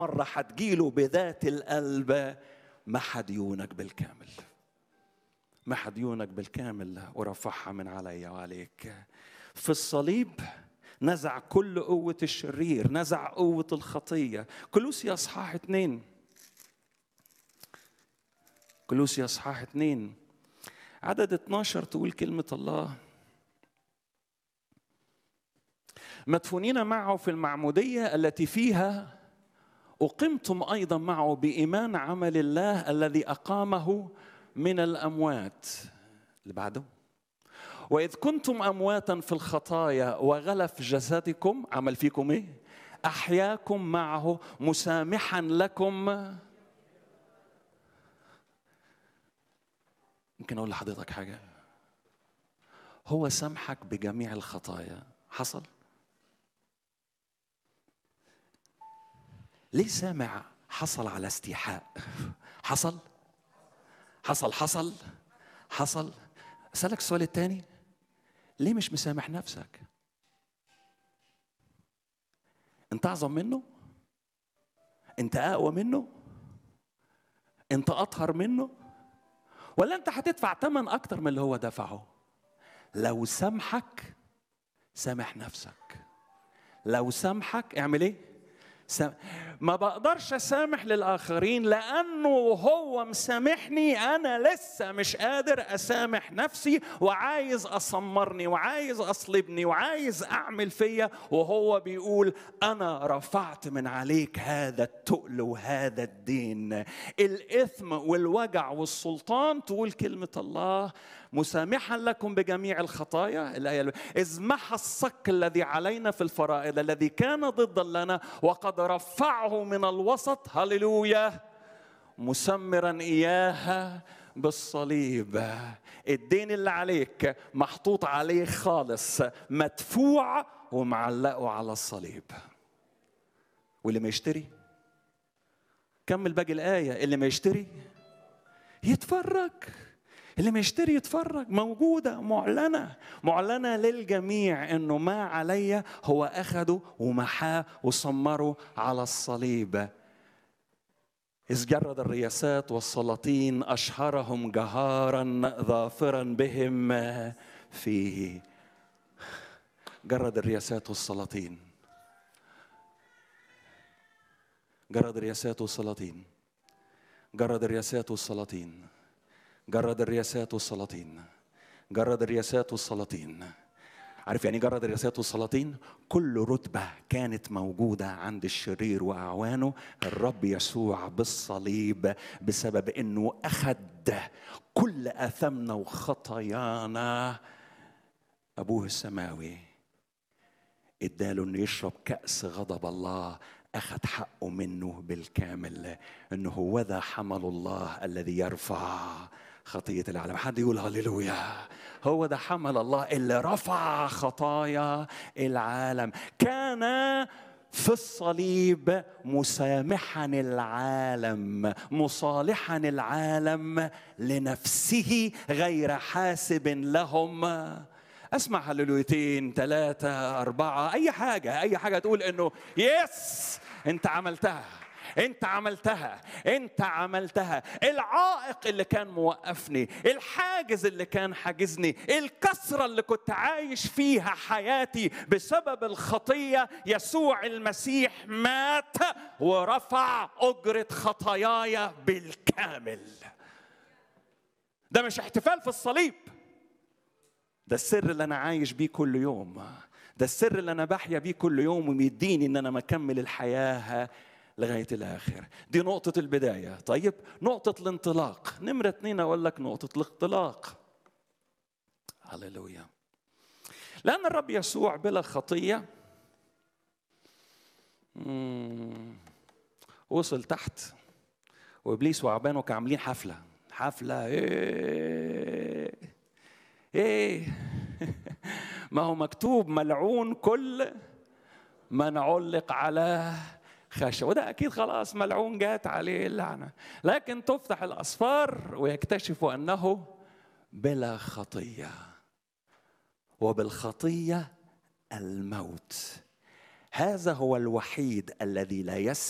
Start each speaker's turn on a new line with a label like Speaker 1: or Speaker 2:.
Speaker 1: مرة هتجيله بذات القلب ما حديونك بالكامل ما حديونك بالكامل ورفعها من علي وعليك في الصليب نزع كل قوة الشرير نزع قوة الخطية كلوسي أصحاح اتنين كلوسي أصحاح اتنين عدد 12 تقول كلمة الله مدفونين معه في المعمودية التي فيها أقمتم أيضا معه بإيمان عمل الله الذي أقامه من الأموات اللي بعده وإذ كنتم أمواتا في الخطايا وغلف جسدكم عمل فيكم إيه؟ أحياكم معه مسامحا لكم ممكن أقول لحضرتك حاجة هو سامحك بجميع الخطايا حصل؟ ليه سامع حصل على استيحاء حصل حصل حصل حصل اسالك السؤال الثاني ليه مش مسامح نفسك انت اعظم منه انت اقوى منه انت اطهر منه ولا انت هتدفع ثمن اكتر من اللي هو دفعه لو سامحك سامح نفسك لو سامحك اعمل ايه ما بقدرش اسامح للاخرين لانه هو مسامحني انا لسه مش قادر اسامح نفسي وعايز اسمرني وعايز اصلبني وعايز اعمل فيا وهو بيقول انا رفعت من عليك هذا التقل وهذا الدين الاثم والوجع والسلطان تقول كلمه الله مسامحا لكم بجميع الخطايا الآية إذ محى الصك الذي علينا في الفرائض الذي كان ضدا لنا وقد رفعه من الوسط هللويا مسمرا إياها بالصليب الدين اللي عليك محطوط عليه خالص مدفوع ومعلقه على الصليب واللي ما يشتري كمل باقي الآية اللي ما يشتري يتفرج اللي ما يشتري يتفرج موجودة معلنة معلنة للجميع انه ما علي هو اخده ومحاه وصمره على الصليب إذ جرد الرياسات والسلاطين أشهرهم جهارا ظافرا بهم فيه جرد الرياسات والسلاطين جرد الرياسات والسلاطين جرد الرياسات والسلاطين جرد الرياسات والسلاطين جرد الرياسات والسلاطين عارف يعني جرد الرياسات والسلاطين كل رتبة كانت موجودة عند الشرير وأعوانه الرب يسوع بالصليب بسبب أنه أخذ كل أثمنا وخطايانا أبوه السماوي اداله انه يشرب كأس غضب الله أخذ حقه منه بالكامل أنه هو ذا حمل الله الذي يرفع خطية العالم حد يقول هللويا هو ده حمل الله اللي رفع خطايا العالم كان في الصليب مسامحا العالم مصالحا العالم لنفسه غير حاسب لهم اسمع هللويتين ثلاثة أربعة أي حاجة أي حاجة تقول إنه يس أنت عملتها انت عملتها انت عملتها العائق اللي كان موقفني الحاجز اللي كان حاجزني الكسره اللي كنت عايش فيها حياتي بسبب الخطيه يسوع المسيح مات ورفع اجره خطاياي بالكامل ده مش احتفال في الصليب ده السر اللي انا عايش بيه كل يوم ده السر اللي انا بحيا بيه كل يوم ومديني ان انا مكمل الحياه لغاية الآخر دي نقطة البداية طيب نقطة الانطلاق نمرة اتنين أقول لك نقطة الانطلاق هللويا لأن الرب يسوع بلا خطية وصل تحت وإبليس وعبانه كانوا عاملين حفلة حفلة إيه إيه ما هو مكتوب ملعون كل من علق على خشب وده اكيد خلاص ملعون جات عليه اللعنه لكن تفتح الاسفار ويكتشفوا انه بلا خطيه وبالخطيه الموت هذا هو الوحيد الذي لا يس